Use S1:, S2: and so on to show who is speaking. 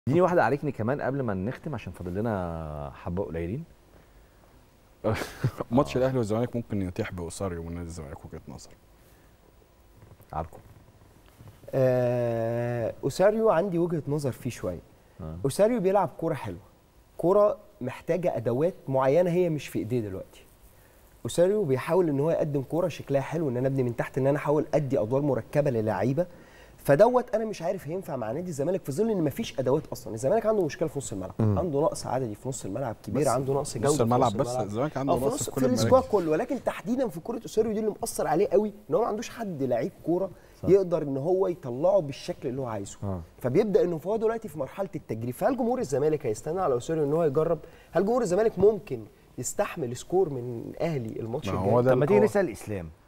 S1: اديني واحده عليكني كمان قبل ما نختم عشان فاضل لنا حبه قليلين
S2: ماتش الاهلي والزمالك ممكن يتيح باوساريو من نادي الزمالك وجهه نظر
S1: عارفه
S3: آه، اوساريو عندي وجهه نظر فيه شويه
S1: آه.
S3: اوساريو بيلعب كوره حلوه كوره محتاجه ادوات معينه هي مش في ايديه دلوقتي اوساريو بيحاول ان هو يقدم كوره شكلها حلو ان انا ابني من تحت ان انا احاول ادي ادوار مركبه للعيبه فدوت انا مش عارف هينفع مع نادي الزمالك في ظل ان مفيش ادوات اصلا الزمالك عنده مشكله في نص الملعب
S2: مم.
S3: عنده نقص عددي في نص الملعب كبير
S2: بس
S3: عنده نقص جوده
S2: نص
S3: في
S2: الملعب بس الزمالك عنده
S3: آه، في
S2: نقص
S3: نص
S2: في
S3: في
S2: كل
S3: الاسكواد
S2: المراكز
S3: كله ولكن تحديدا في كره اوساريو دي اللي مأثر عليه قوي ان هو ما عندوش حد لعيب كوره يقدر ان هو يطلعه بالشكل اللي هو عايزه
S1: آه.
S3: فبيبدا انه فهو دلوقتي في مرحله التجريب فهل جمهور الزمالك هيستنى على اوساريو ان هو يجرب هل جمهور الزمالك ممكن يستحمل سكور من اهلي الماتش
S2: ما
S3: الجاي
S2: هو ده
S1: طب ما تيجي
S2: هو-
S1: نسال اسلام